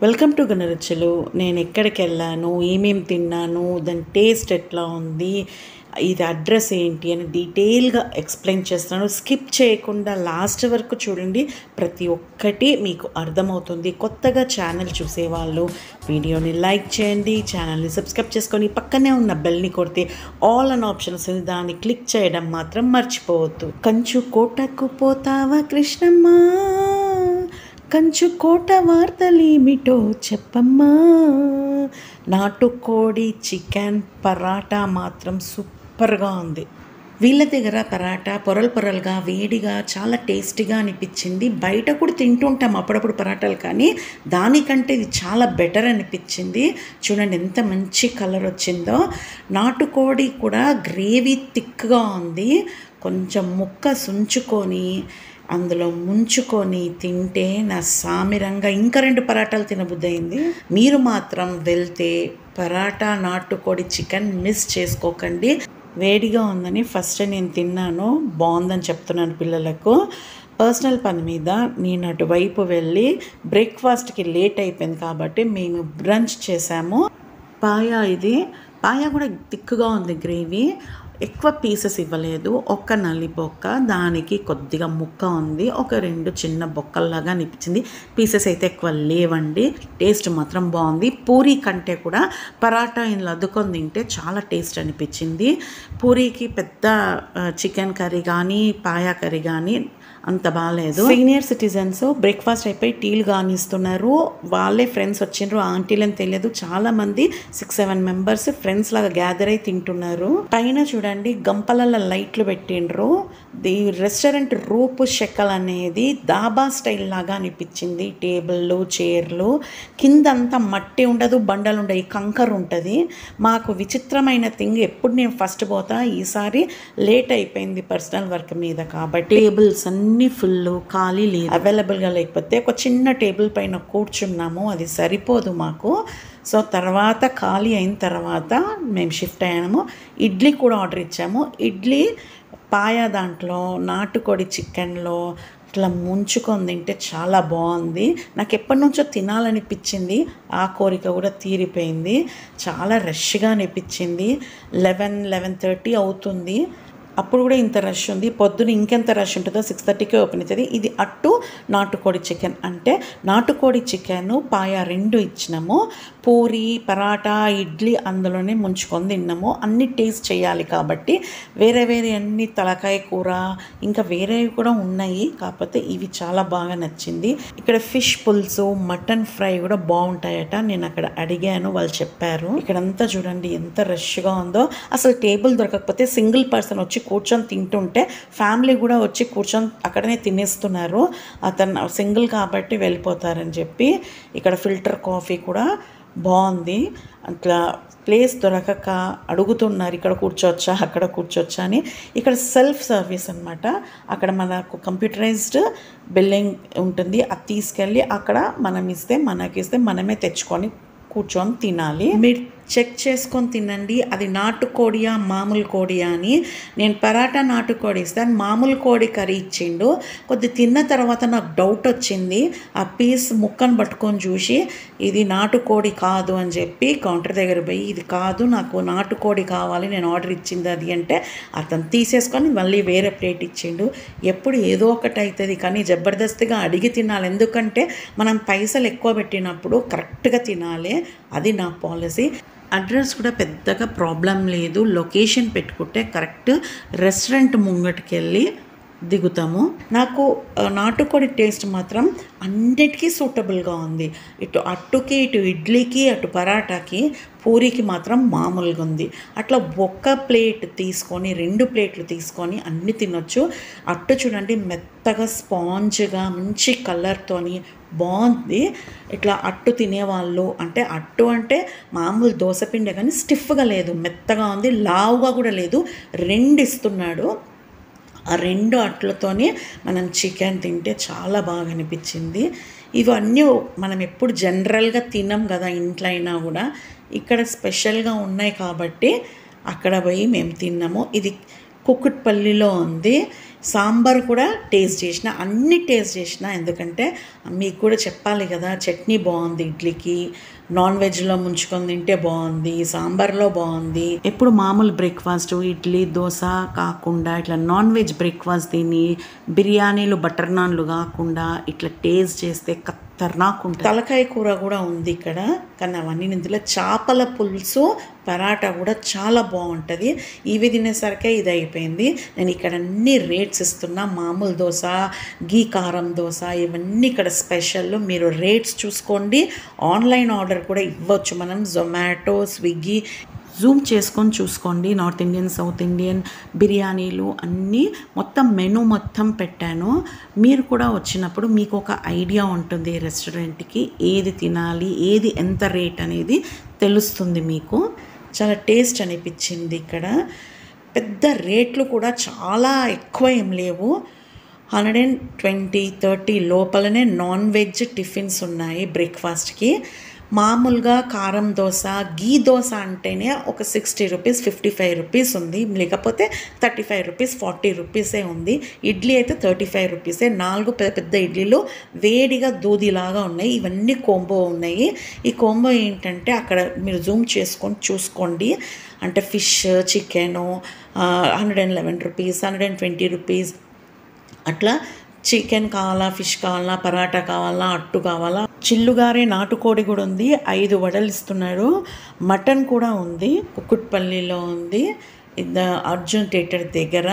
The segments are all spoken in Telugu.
వెల్కమ్ టు గణరుచులు నేను ఎక్కడికి వెళ్ళాను ఏమేమి తిన్నాను దాని టేస్ట్ ఎట్లా ఉంది ఇది అడ్రస్ ఏంటి అని డీటెయిల్గా ఎక్స్ప్లెయిన్ చేస్తున్నాను స్కిప్ చేయకుండా లాస్ట్ వరకు చూడండి ప్రతి ఒక్కటి మీకు అర్థమవుతుంది కొత్తగా ఛానల్ చూసేవాళ్ళు వీడియోని లైక్ చేయండి ఛానల్ని సబ్స్క్రైబ్ చేసుకొని పక్కనే ఉన్న బెల్ని కొడితే ఆల్ అన్ ఆప్షన్స్ ఉంది దాన్ని క్లిక్ చేయడం మాత్రం మర్చిపోవద్దు కంచు కోటకు పోతావా కృష్ణమ్మ కంచు కోట వార్తలేమిటో చెప్పమ్మా నాటుకోడి చికెన్ పరాటా మాత్రం సూపర్గా ఉంది వీళ్ళ దగ్గర పరాటా పొరలు పొరలుగా వేడిగా చాలా టేస్టీగా అనిపించింది బయట కూడా తింటుంటాం అప్పుడప్పుడు పరాటాలు కానీ దానికంటే ఇది చాలా బెటర్ అనిపించింది చూడండి ఎంత మంచి కలర్ వచ్చిందో నాటుకోడి కూడా గ్రేవీ థిక్గా ఉంది కొంచెం ముక్క సుంచుకొని అందులో ముంచుకొని తింటే నా సామిరంగా ఇంకా రెండు పరాటాలు తినబుద్దయింది మీరు మాత్రం వెళ్తే పరాటా నాటుకోడి చికెన్ మిస్ చేసుకోకండి వేడిగా ఉందని ఫస్ట్ నేను తిన్నాను బాగుందని చెప్తున్నాను పిల్లలకు పర్సనల్ పని మీద నేను అటువైపు వెళ్ళి బ్రేక్ఫాస్ట్కి లేట్ అయిపోయింది కాబట్టి మేము బ్రంచ్ చేసాము పాయ ఇది పాయ కూడా థిక్గా ఉంది గ్రేవీ ఎక్కువ పీసెస్ ఇవ్వలేదు ఒక్క నల్లి బొక్క దానికి కొద్దిగా ముక్క ఉంది ఒక రెండు చిన్న బొక్కల్లాగా అనిపించింది పీసెస్ అయితే ఎక్కువ లేవండి టేస్ట్ మాత్రం బాగుంది పూరీ కంటే కూడా పరాటా ఇందులో అద్దుకొని తింటే చాలా టేస్ట్ అనిపించింది పూరీకి పెద్ద చికెన్ కర్రీ కానీ పాయా కర్రీ కానీ అంత బాగాలేదు సీనియర్ సిటిజన్స్ బ్రేక్ఫాస్ట్ అయిపోయి టీలు కానిస్తున్నారు వాళ్ళే ఫ్రెండ్స్ వచ్చిండ్రు ఆంటీలని తెలియదు చాలా మంది సిక్స్ సెవెన్ మెంబర్స్ ఫ్రెండ్స్ లాగా గ్యాదర్ అయి తింటున్నారు పైన చూడండి గంపలలో లైట్లు పెట్టిండ్రు ది రెస్టారెంట్ రూపు షెక్కల్ అనేది దాబా స్టైల్ లాగా అనిపించింది టేబుల్లు చైర్లు కిందంతా మట్టి ఉండదు బండలు ఉండవు కంకర్ ఉంటుంది మాకు విచిత్రమైన థింగ్ ఎప్పుడు నేను ఫస్ట్ పోతా ఈసారి లేట్ అయిపోయింది పర్సనల్ వర్క్ మీద కాబట్టి టేబుల్స్ అన్ని ఫుల్ ఖాళీ లేదు అవైలబుల్గా లేకపోతే ఒక చిన్న టేబుల్ పైన కూర్చున్నాము అది సరిపోదు మాకు సో తర్వాత ఖాళీ అయిన తర్వాత మేము షిఫ్ట్ అయ్యాము ఇడ్లీ కూడా ఆర్డర్ ఇచ్చాము ఇడ్లీ పాయ దాంట్లో నాటుకోడి చికెన్లో ఇట్లా ముంచుకొని తింటే చాలా బాగుంది నాకు ఎప్పటి నుంచో తినాలనిపించింది ఆ కోరిక కూడా తీరిపోయింది చాలా రష్గా అనిపించింది లెవెన్ లెవెన్ థర్టీ అవుతుంది అప్పుడు కూడా ఇంత రష్ ఉంది పొద్దున ఇంకెంత రష్ ఉంటుందో సిక్స్ థర్టీకే ఓపెన్ అవుతుంది ఇది అట్టు నాటుకోడి చికెన్ అంటే నాటుకోడి చికెన్ పాయ రెండు ఇచ్చినాము పూరి పరాటా ఇడ్లీ అందులోనే ముంచుకొని తిన్నాము అన్ని టేస్ట్ చేయాలి కాబట్టి వేరే వేరే అన్ని తలకాయ కూర ఇంకా వేరేవి కూడా ఉన్నాయి కాకపోతే ఇవి చాలా బాగా నచ్చింది ఇక్కడ ఫిష్ పులుసు మటన్ ఫ్రై కూడా బాగుంటాయట నేను అక్కడ అడిగాను వాళ్ళు చెప్పారు ఇక్కడంతా చూడండి ఎంత రష్గా ఉందో అసలు టేబుల్ దొరకకపోతే సింగిల్ పర్సన్ వచ్చి కూర్చొని తింటుంటే ఫ్యామిలీ కూడా వచ్చి కూర్చొని అక్కడనే తినేస్తున్నారు అతను సింగిల్ కాబట్టి వెళ్ళిపోతారని చెప్పి ఇక్కడ ఫిల్టర్ కాఫీ కూడా బాగుంది అట్లా ప్లేస్ దొరకక అడుగుతున్నారు ఇక్కడ కూర్చోవచ్చా అక్కడ కూర్చోవచ్చా అని ఇక్కడ సెల్ఫ్ సర్వీస్ అనమాట అక్కడ మనకు కంప్యూటరైజ్డ్ బిల్లింగ్ ఉంటుంది అది తీసుకెళ్ళి అక్కడ మనం ఇస్తే మనకి ఇస్తే మనమే తెచ్చుకొని కూర్చొని తినాలి మీరు చెక్ చేసుకొని తినండి అది నాటుకోడియా మామూలు కోడియా అని నేను పరాటా నాటుకోడి ఇస్తాను మామూలు కోడి కర్రీ ఇచ్చిండు కొద్ది తిన్న తర్వాత నాకు డౌట్ వచ్చింది ఆ పీస్ ముక్కను పట్టుకొని చూసి ఇది నాటుకోడి కాదు అని చెప్పి కౌంటర్ దగ్గర పోయి ఇది కాదు నాకు నాటుకోడి కావాలి నేను ఆర్డర్ ఇచ్చింది అది అంటే అతను తీసేసుకొని మళ్ళీ వేరే ప్లేట్ ఇచ్చిండు ఎప్పుడు ఏదో ఒకటి అవుతుంది కానీ జబర్దస్తిగా అడిగి తినాలి ఎందుకంటే మనం పైసలు ఎక్కువ పెట్టినప్పుడు కరెక్ట్గా తినాలి అది నా పాలసీ అడ్రస్ కూడా పెద్దగా ప్రాబ్లం లేదు లొకేషన్ పెట్టుకుంటే కరెక్ట్ రెస్టారెంట్ ముంగటికి వెళ్ళి దిగుతాము నాకు నాటుకోడి టేస్ట్ మాత్రం అన్నిటికీ సూటబుల్గా ఉంది ఇటు అట్టుకి ఇటు ఇడ్లీకి అటు పరాటాకి పూరికి మాత్రం మామూలుగా ఉంది అట్లా ఒక్క ప్లేట్ తీసుకొని రెండు ప్లేట్లు తీసుకొని అన్ని తినొచ్చు అట్టు చూడండి మెత్తగా స్పాంజ్గా మంచి కలర్తోని బాగుంది ఇట్లా అట్టు తినేవాళ్ళు అంటే అట్టు అంటే మామూలు దోశపిండే కానీ స్టిఫ్గా లేదు మెత్తగా ఉంది లావుగా కూడా లేదు రెండు ఇస్తున్నాడు ఆ రెండు అట్లతోనే మనం చికెన్ తింటే చాలా బాగా అనిపించింది ఇవన్నీ మనం ఎప్పుడు జనరల్గా తినం కదా ఇంట్లో అయినా కూడా ఇక్కడ స్పెషల్గా ఉన్నాయి కాబట్టి అక్కడ పోయి మేము తిన్నాము ఇది కుక్కుట్పల్లిలో ఉంది సాంబార్ కూడా టేస్ట్ చేసిన అన్ని టేస్ట్ చేసిన ఎందుకంటే మీకు కూడా చెప్పాలి కదా చట్నీ బాగుంది ఇడ్లీకి నాన్ వెజ్లో ముంచుకొని తింటే బాగుంది సాంబార్లో బాగుంది ఎప్పుడు మామూలు బ్రేక్ఫాస్ట్ ఇడ్లీ దోశ కాకుండా ఇట్లా నాన్ వెజ్ బ్రేక్ఫాస్ట్ తిని బిర్యానీలు బటర్ నాన్లు కాకుండా ఇట్లా టేస్ట్ చేస్తే ఖతర్నాక్ ఉంటుంది తలకాయ కూర కూడా ఉంది ఇక్కడ కానీ అవన్నీ ఇందులో చేపల పులుసు పరాటా కూడా చాలా బాగుంటుంది ఇవి తినేసరికే ఇది అయిపోయింది నేను ఇక్కడ అన్ని రేట్స్ ఇస్తున్నా మామూలు దోశ గీ కారం దోశ ఇవన్నీ ఇక్కడ స్పెషల్ మీరు రేట్స్ చూసుకోండి ఆన్లైన్ ఆర్డర్ కూడా ఇవ్వచ్చు మనం జొమాటో స్విగ్గీ జూమ్ చేసుకొని చూసుకోండి నార్త్ ఇండియన్ సౌత్ ఇండియన్ బిర్యానీలు అన్నీ మొత్తం మెనూ మొత్తం పెట్టాను మీరు కూడా వచ్చినప్పుడు మీకు ఒక ఐడియా ఉంటుంది రెస్టారెంట్కి ఏది తినాలి ఏది ఎంత రేట్ అనేది తెలుస్తుంది మీకు చాలా టేస్ట్ అనిపించింది ఇక్కడ పెద్ద రేట్లు కూడా చాలా ఎక్కువ ఏం లేవు హండ్రెడ్ అండ్ ట్వంటీ థర్టీ లోపలనే నాన్ వెజ్ టిఫిన్స్ ఉన్నాయి బ్రేక్ఫాస్ట్కి మామూలుగా కారం దోశ గీ దోశ అంటేనే ఒక sixty rupees fifty five rupees ఉంది లేకపోతే థర్టీ ఫైవ్ రూపీస్ ఫార్టీ రూపీసే ఉంది ఇడ్లీ అయితే థర్టీ ఫైవ్ రూపీసే నాలుగు పెద్ద పెద్ద ఇడ్లీలు వేడిగా దూదిలాగా ఉన్నాయి ఇవన్నీ కోంబో ఉన్నాయి ఈ కోంబో ఏంటంటే అక్కడ మీరు జూమ్ చేసుకొని చూసుకోండి అంటే fish chicken hundred and eleven rupees hundred and twenty rupees అట్లా చికెన్ కావాలా ఫిష్ కావాలా పరాటా కావాలా అట్టు కావాలా చిల్లుగారే నాటుకోడి కూడా ఉంది ఐదు వడలు ఇస్తున్నారు మటన్ కూడా ఉంది కుక్కుట్పల్లిలో ఉంది ఇది అర్జున్ థియేటర్ దగ్గర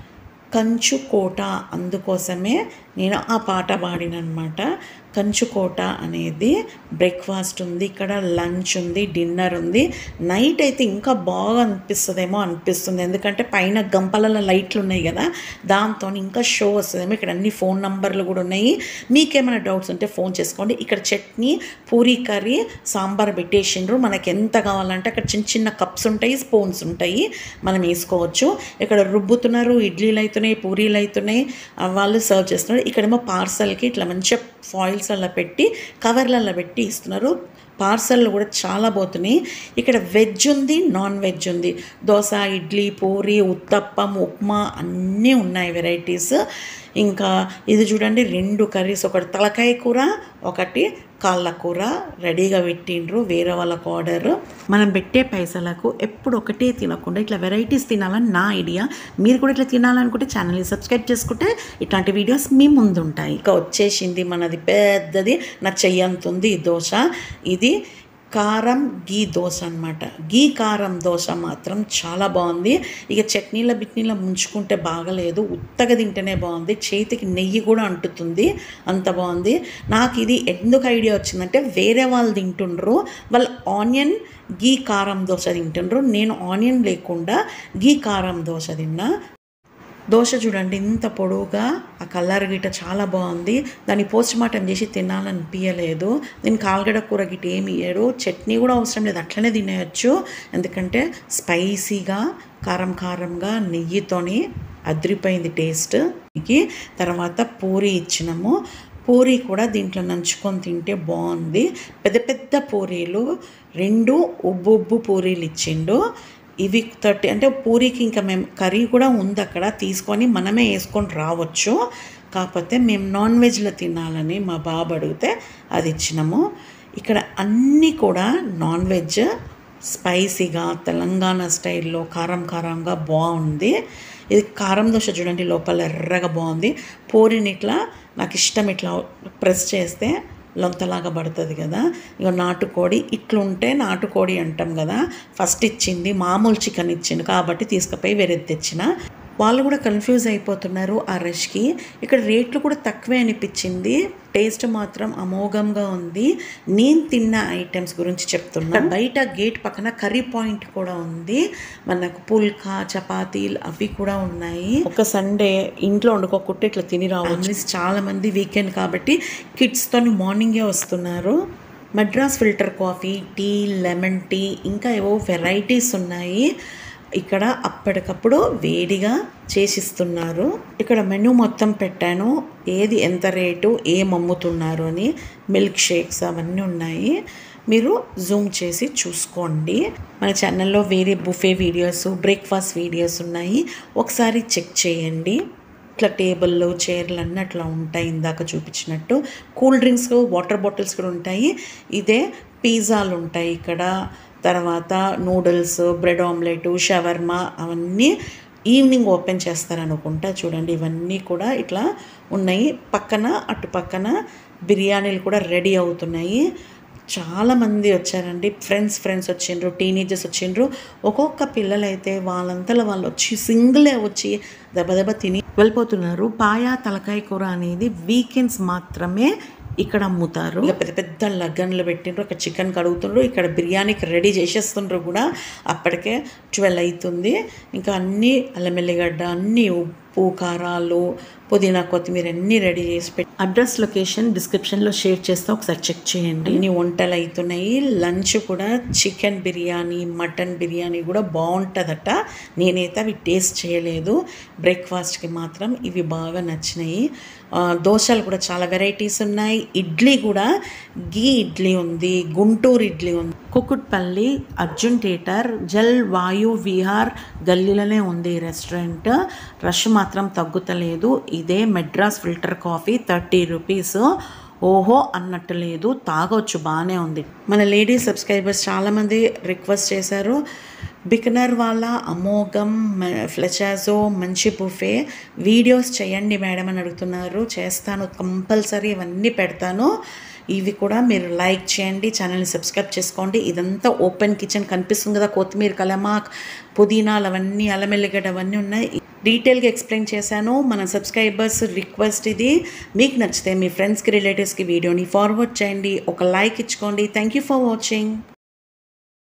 కంచుకోట అందుకోసమే నేను ఆ పాట పాడినమాట కంచుకోట అనేది బ్రేక్ఫాస్ట్ ఉంది ఇక్కడ లంచ్ ఉంది డిన్నర్ ఉంది నైట్ అయితే ఇంకా బాగా అనిపిస్తుందేమో అనిపిస్తుంది ఎందుకంటే పైన గంపలలో లైట్లు ఉన్నాయి కదా దాంతో ఇంకా షో వస్తుందేమో ఇక్కడ అన్ని ఫోన్ నంబర్లు కూడా ఉన్నాయి మీకేమైనా డౌట్స్ ఉంటే ఫోన్ చేసుకోండి ఇక్కడ చట్నీ పూరీ కర్రీ సాంబార్ పెట్టేసిండ్రు మనకి ఎంత కావాలంటే అక్కడ చిన్న చిన్న కప్స్ ఉంటాయి స్పూన్స్ ఉంటాయి మనం వేసుకోవచ్చు ఇక్కడ రుబ్బుతున్నారు ఇడ్లీలు అవుతున్నాయి పూరీలు అవుతున్నాయి ఆ వాళ్ళు సర్వ్ చేస్తున్నారు ఇక్కడేమో పార్సల్కి ఇట్లా మంచిగా ఫాయిల్స్లలో పెట్టి కవర్లలో పెట్టి ఇస్తున్నారు పార్సల్ కూడా చాలా పోతున్నాయి ఇక్కడ వెజ్ ఉంది నాన్ వెజ్ ఉంది దోశ ఇడ్లీ పూరి ఉత్తప్పం ఉప్మా అన్నీ ఉన్నాయి వెరైటీస్ ఇంకా ఇది చూడండి రెండు కర్రీస్ ఒకటి తలకాయ కూర ఒకటి కాళ్ళ కూర రెడీగా పెట్టిండ్రు వేరే వాళ్ళకు ఆర్డర్ మనం పెట్టే పైసలకు ఎప్పుడు ఒకటే తినకుండా ఇట్లా వెరైటీస్ తినాలని నా ఐడియా మీరు కూడా ఇట్లా తినాలనుకుంటే ఛానల్ని సబ్స్క్రైబ్ చేసుకుంటే ఇట్లాంటి వీడియోస్ మీ ముందు ఉంటాయి ఇంకా వచ్చేసింది మనది పెద్దది నా చెయ్యంతుంది ఈ దోశ ఇది కారం గీ దోశ అనమాట గీ కారం దోశ మాత్రం చాలా బాగుంది ఇక చట్నీల బిట్నీల ముంచుకుంటే బాగలేదు ఉత్తగా తింటేనే బాగుంది చేతికి నెయ్యి కూడా అంటుతుంది అంత బాగుంది నాకు ఇది ఎందుకు ఐడియా వచ్చిందంటే వేరే వాళ్ళు తింటుండ్రు వాళ్ళు ఆనియన్ గీ కారం దోశ తింటుండ్రు నేను ఆనియన్ లేకుండా గీ కారం దోశ తిన్నా దోశ చూడండి ఇంత పొడవుగా ఆ కలర్ గిట చాలా బాగుంది దాన్ని పోస్ట్ మార్టం చేసి తినాలనిపించలేదు దీనికి ఆలుగడ్డ కూర గిట ఏమి ఇయ్యరు చట్నీ కూడా అవసరం లేదు అట్లనే తినేయచ్చు ఎందుకంటే స్పైసీగా కారం కారంగా నెయ్యితోని అదిరిపోయింది టేస్ట్ దీనికి తర్వాత పూరి ఇచ్చినాము పూరి కూడా దీంట్లో నంచుకొని తింటే బాగుంది పెద్ద పెద్ద పూరీలు రెండు ఉబ్బు ఉబ్బు పూరీలు ఇచ్చిండు ఇవి థర్టీ అంటే పూరికి ఇంకా మేము కర్రీ కూడా ఉంది అక్కడ తీసుకొని మనమే వేసుకొని రావచ్చు కాకపోతే మేము నాన్ వెజ్లో తినాలని మా బాబు అడిగితే అది ఇచ్చినాము ఇక్కడ అన్నీ కూడా నాన్ వెజ్ స్పైసీగా తెలంగాణ స్టైల్లో కారం కారంగా బాగుంది ఇది కారం దోశ చూడండి లోపల ఎర్రగా బాగుంది పూరిని ఇట్లా నాకు ఇష్టం ఇట్లా ప్రెస్ చేస్తే లొంతలాగా పడుతుంది కదా ఇక నాటుకోడి ఇట్లుంటే నాటుకోడి అంటాం కదా ఫస్ట్ ఇచ్చింది మామూలు చికెన్ ఇచ్చింది కాబట్టి తీసుకుపోయి వేరేది తెచ్చిన వాళ్ళు కూడా కన్ఫ్యూజ్ అయిపోతున్నారు ఆ రష్కి ఇక్కడ రేట్లు కూడా తక్కువే అనిపించింది టేస్ట్ మాత్రం అమోఘంగా ఉంది నేను తిన్న ఐటమ్స్ గురించి చెప్తున్నా బయట గేట్ పక్కన కర్రీ పాయింట్ కూడా ఉంది మనకు పుల్కా చపాతీలు అవి కూడా ఉన్నాయి ఒక సండే ఇంట్లో వండుకోకుంటే ఇట్లా తిని రావచ్చు చాలా మంది వీకెండ్ కాబట్టి కిడ్స్తో మార్నింగే వస్తున్నారు Madras filter coffee tea lemon tea ఇంకా ఏవో వెరైటీస్ ఉన్నాయి ఇక్కడ అప్పటికప్పుడు వేడిగా చేసిస్తున్నారు ఇక్కడ మెనూ మొత్తం పెట్టాను ఏది ఎంత రేటు ఏం అమ్ముతున్నారు అని మిల్క్ షేక్స్ అవన్నీ ఉన్నాయి మీరు జూమ్ చేసి చూసుకోండి మన ఛానల్లో వేరే బుఫే వీడియోస్ బ్రేక్ఫాస్ట్ వీడియోస్ ఉన్నాయి ఒకసారి చెక్ చేయండి ఇట్లా టేబుల్లు చైర్లు అన్నీ అట్లా ఉంటాయి ఇందాక చూపించినట్టు కూల్ డ్రింక్స్ వాటర్ బాటిల్స్ కూడా ఉంటాయి ఇదే పిజ్జాలు ఉంటాయి ఇక్కడ తర్వాత నూడిల్స్ బ్రెడ్ ఆమ్లెట్ షవర్మా అవన్నీ ఈవినింగ్ ఓపెన్ చేస్తారనుకుంటా చూడండి ఇవన్నీ కూడా ఇట్లా ఉన్నాయి పక్కన అటు పక్కన బిర్యానీలు కూడా రెడీ అవుతున్నాయి చాలామంది వచ్చారండి ఫ్రెండ్స్ ఫ్రెండ్స్ వచ్చిండ్రు టీనేజర్స్ వచ్చిండ్రు ఒక్కొక్క పిల్లలైతే వాళ్ళంతలో వాళ్ళు వచ్చి సింగిలే వచ్చి దెబ్బ దెబ్బ తిని వెళ్ళిపోతున్నారు పాయా తలకాయ కూర అనేది వీకెండ్స్ మాత్రమే ఇక్కడ అమ్ముతారు ఇక పెద్ద పెద్ద లగ్గన్లు పెట్టిండ్రు అక్కడ చికెన్ కడుగుతుండ్రు ఇక్కడ బిర్యానీకి రెడీ చేసేస్తుండ్రు కూడా అప్పటికే ట్వెల్వ్ అవుతుంది ఇంకా అన్నీ అల్లం ఎల్లిగడ్డ అన్నీ ఉప్పు కారాలు పుదీనా కొత్తిమీర అన్నీ రెడీ చేసి పెట్టి అడ్రస్ లొకేషన్ డిస్క్రిప్షన్లో షేర్ చేస్తే ఒకసారి చెక్ చేయండి అన్ని వంటలు అవుతున్నాయి లంచ్ కూడా చికెన్ బిర్యానీ మటన్ బిర్యానీ కూడా బాగుంటుందట నేనైతే అవి టేస్ట్ చేయలేదు బ్రేక్ఫాస్ట్కి మాత్రం ఇవి బాగా నచ్చినాయి ఆ, దోశలు కూడా చాలా వెరైటీస్ ఉన్నాయి ఇడ్లీ కూడా గీ ఇడ్లీ ఉంది గుంటూరు ఇడ్లీ ఉంది కుకుట్పల్లి అర్జున్ థియేటర్ జల్ వాయు విహార్ గల్లీలోనే ఉంది ఈ రెస్టారెంట్ రష్ మాత్రం తగ్గుతలేదు ఇదే Madras filter coffee thirty rupees ఓహో అన్నట్టు లేదు తాగొచ్చు బాగానే ఉంది మన లేడీ సబ్స్క్రైబర్స్ చాలామంది రిక్వెస్ట్ చేశారు బికనర్ వాళ్ళ అమోఘం ఫ్లెచాజో మంచి బుఫే వీడియోస్ చేయండి మేడం అని అడుగుతున్నారు చేస్తాను కంపల్సరీ ఇవన్నీ పెడతాను ఇవి కూడా మీరు లైక్ చేయండి ఛానల్ని సబ్స్క్రైబ్ చేసుకోండి ఇదంతా ఓపెన్ కిచెన్ కనిపిస్తుంది కదా కొత్తిమీర కలమాక్ పుదీనాలు అవన్నీ అల్లం ఎల్లిగడ్డ అవన్నీ ఉన్నాయి డీటెయిల్గా ఎక్స్ప్లెయిన్ చేశాను మన సబ్స్క్రైబర్స్ రిక్వెస్ట్ ఇది మీకు నచ్చితే మీ ఫ్రెండ్స్కి రిలేటివ్స్కి వీడియోని ఫార్వర్డ్ చేయండి ఒక లైక్ ఇచ్చుకోండి థ్యాంక్ యూ ఫర్ వాచింగ్